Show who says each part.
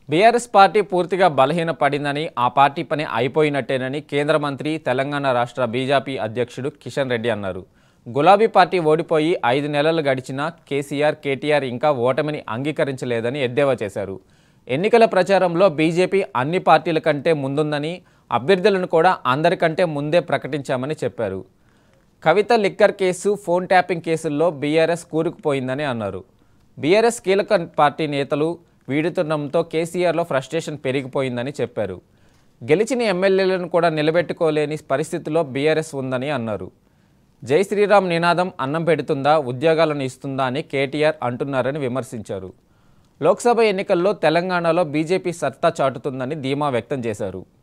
Speaker 1: BRS party పూర్తిగా బలహీనపడిందని ఆ party పని అయిపోయినట్టేనని కేంద్ర మంత్రి తెలంగాణ రాష్ట్ర బీజేపీ అధ్యక్షుడు కిషన్ రెడ్డి అన్నారు గులాబీ పార్టీ ఓడిపోయి ఐదు నెలలు గడిచినా కేసీఆర్ కేటీఆర్ ఇంకా ఓటమిని అంగీకరించలేదని ఎద్దేవా చేశారు ఎన్నికల ప్రచారంలో బీజేపీ అన్ని పార్టీల కంటే ముందుందని అభ్యర్థులను కూడా అందరికంటే ముందే ప్రకటించామని చెప్పారు Kavitha liquor case phone tapping కేసుల్లో బీఆర్ఎస్ కూరుకుపోయిందని అన్నారు బీఆర్ఎస్ కీలక పార్టీ నేతలు వీడుతుండడంతో కేసీఆర్లో ఫ్రస్ట్రేషన్ పెరిగిపోయిందని చెప్పారు గెలిచిన ఎమ్మెల్యేలను కూడా నిలబెట్టుకోలేని పరిస్థితిలో బీఆర్ఎస్ ఉందని అన్నారు జై శ్రీరామ్ నినాదం అన్నం పెడుతుందా ఉద్యోగాలను ఇస్తుందా అని కేటీఆర్ అంటున్నారని విమర్శించారు లోక్సభ ఎన్నికల్లో తెలంగాణలో బీజేపీ సత్తా చాటుతుందని ధీమా వ్యక్తం చేశారు